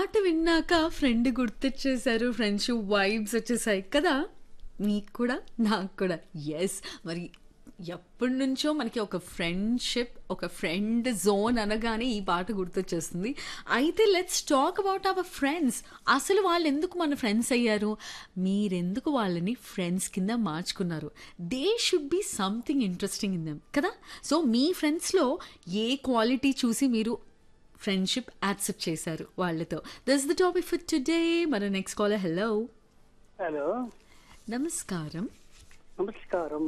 పాట విన్నాక friend గుర్తొచ్చేసారు friendship vibes వచ్చేసాయి కదా మీకు కూడా నాకు కూడా ఎస్ మరి ఎప్పటి నుంచో మనకి ఒక ఫ్రెండ్షిప్ ఒక ఫ్రెండ్ జోన్ అనగానే ఈ పాట గుర్తొచ్చేస్తుంది అయితే let's talk about our friends అసలు వాళ్ళు ఎందుకు మన ఫ్రెండ్స్ అయ్యారు మీరెందుకు వాళ్ళని ఫ్రెండ్స్ కింద మార్చుకున్నారు they should be something interesting in them కదా సో మీ ఫ్రెండ్స్లో ఏ క్వాలిటీ చూసి మీరు ఫ్రెండ్షిప్ యాక్సెప్ట్ చేశారు వాళ్ళతో this the topic for today మన నెక్స్ట్ కాలర్ హలో హలో నమస్కారం నమస్కారం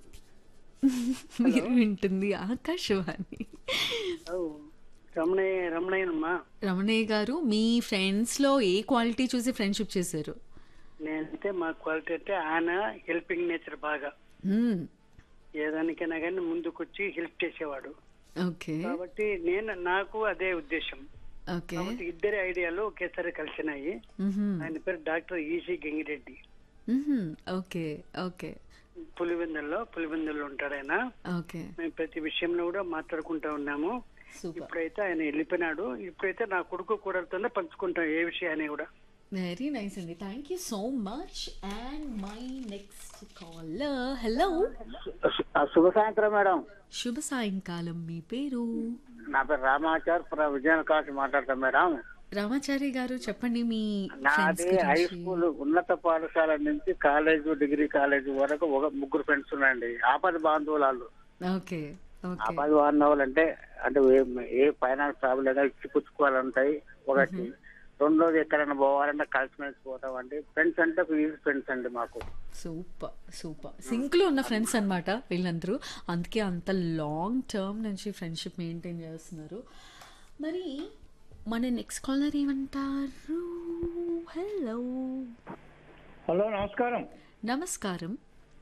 మీరు వింటుంది ఆకాశవాణి ఓ, రమణయ్య రమణయ్యనమ్మా రమణయ్య గారు మీ ఫ్రెండ్స్లో ఏ క్వాలిటీ చూసి ఫ్రెండ్షిప్ చేశారు నేనంటే మా క్వాలిటీ అంటే ఆయన హెల్పింగ్ నేచర్ బాగా మ్మ్. ఏదానికైనా కానీ ముందుకొచ్చి హెల్ప్ చేసేవాడు ఓకే కాబట్టి నేను నాకు అదే ఉద్దేశం ఓకే కాబట్టి ఇద్దరి ఐడియాలు ఒకేసారి కలిసినాయి మ్హమ్. ఆయన పేరు డాక్టర్ ఈసీ గంగిరెడ్డి మ్హమ్. ఓకే ఓకే పులివెందుల్లో పులివెందుల్లో ఉంటాడు ఆయన ఓకే మేము ప్రతి విషయంలో కూడా మాట్లాడుకుంటా ఉన్నాము సూపర్ ఇప్పుడైతే ఆయన వెళ్ళిపోయినాడు ఇప్పుడైతే నా కొడుకు కూడలతోనే పంచుకుంటాం ఏ విషయాన్ని కూడా వెరీ నైస్ అండి thank you so much and my next caller hello శుభ సాయంత్రం మేడం శుభ సాయంకాలం మీ పేరు నా పేరు రామాచార్ ఫ్రమ్ విజయనకాశ్ మాట్లాడతాం మేడం రామాచారి గారు చెప్పండి మీ ఫ్రెండ్స్ నాది హై గురించి స్కూల్ ఉన్నత పాఠశాల నుంచి కాలేజ్ డిగ్రీ కాలేజ్ వరకు ఒక ముగ్గురు ఫ్రెండ్స్ ఉన్నాయండి ఆపద బాంధవులు ఓకే ఓకే ఆపద బాంధవులు అంటే అంటే ఏ- ఏ ఫైనాన్స్ ప్రాబ్లం లేదా ఇచ్చి పుచ్చుకోవాలి ఉంటాయి ఒకటి రెండోది ఎక్కడైనా పోవాలంటే కలిసిమెలిసి పోతామండి ఫ్రెండ్స్ అంటే ఒక ఈజీ ఫ్రెండ్స్ అండి మాకు సూపర్ సూపర్ సింక్లో ఉన్న ఫ్రెండ్స్ అన్నమాట వీళ్ళందరూ అందుకే అంత లాంగ్ టర్మ్ నుంచి ఫ్రెండ్షిప్ మెయింటైన్ చేస్తున్నారు మరి మన నెక్స్ట్ కాలర్ ఏమంటారు హలో హలో నమస్కారం నమస్కారం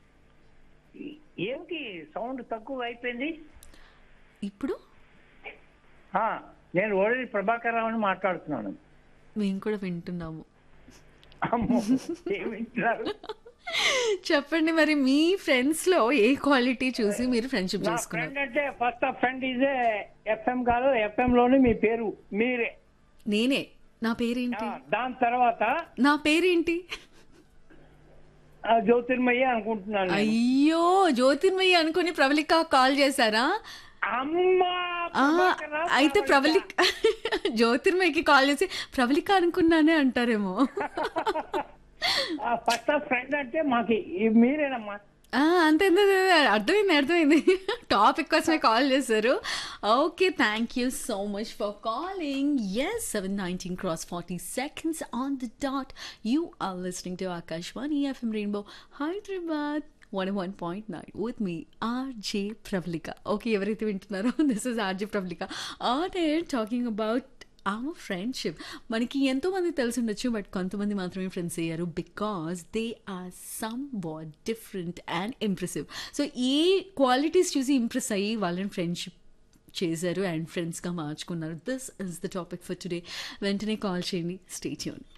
ఏమిటి సౌండ్ తక్కువ అయిపోయింది ఇప్పుడు ఆ, నేను ఓడి ప్రభాకర్ రావుని మాట్లాడుతున్నాను మేము కూడా వింటున్నాము అమ్మో ఏమి వింటున్నారు? చెప్పండి మరి మీ ఫ్రెండ్స్లో ఏ క్వాలిటీ చూసి మీరు ఫ్రెండ్షిప్ నా చేసుకున్నారు ఫ్రెండ్ అంటే ఫస్ట్ ఆఫ్ ఫ్రెండ్ ఇదే ఎఫ్ఎం కాదు ఎఫ్ఎం లోని మీ పేరు మీరే నేనే నా ఆ, పేరేంటి దాని తర్వాత నా పేరేంటి ఆ, జ్యోతిర్మయ్య అనుకుంటున్నాను నేను. అయ్యో జ్యోతిర్మయ్య అనుకుని ప్రవళిక కాల్ చేశారా అమ్మా ఆ, ప్రభాకర్ రావు, అయితే ప్రవళిక జ్యోతిర్మయ్యకి కాల్ చేసి ప్రవళిక అనుకున్నానే అంటారేమో ఆ, ఫస్ట్ ఆఫ్ ఫ్రెండ్ అంటే మాకు ఈ- మీరేనమ్మా ఆ, అంతే అంతే, అంతే, అర్థమైంది అర్థమైంది టాపిక్ కోసమే కాల్ చేశారు okay thank you so much for calling yes seven nineteen cross forty seconds on the dot you are listening to Akashvani FM rainbow Hyderabad one one point nine with me RJ Pravalika okay ఎవరైతే వింటున్నారో this is RJ Pravalika are talking about our friendship మనకి ఎంతో మంది తెలిసి ఉండొచ్చు but కొంతమంది మాత్రమే friends అయ్యారు because they are some what different and impressive so a qualities చూసి ఇంప్రెస్ అయ్యి వాళ్ళని ఫ్రెండ్షిప్ చేశారు అండ్ ఫ్రెండ్స్గా మార్చుకున్నారు this is the topic for today వెంటనే కాల్ చేయండి స్టే ట్యూన్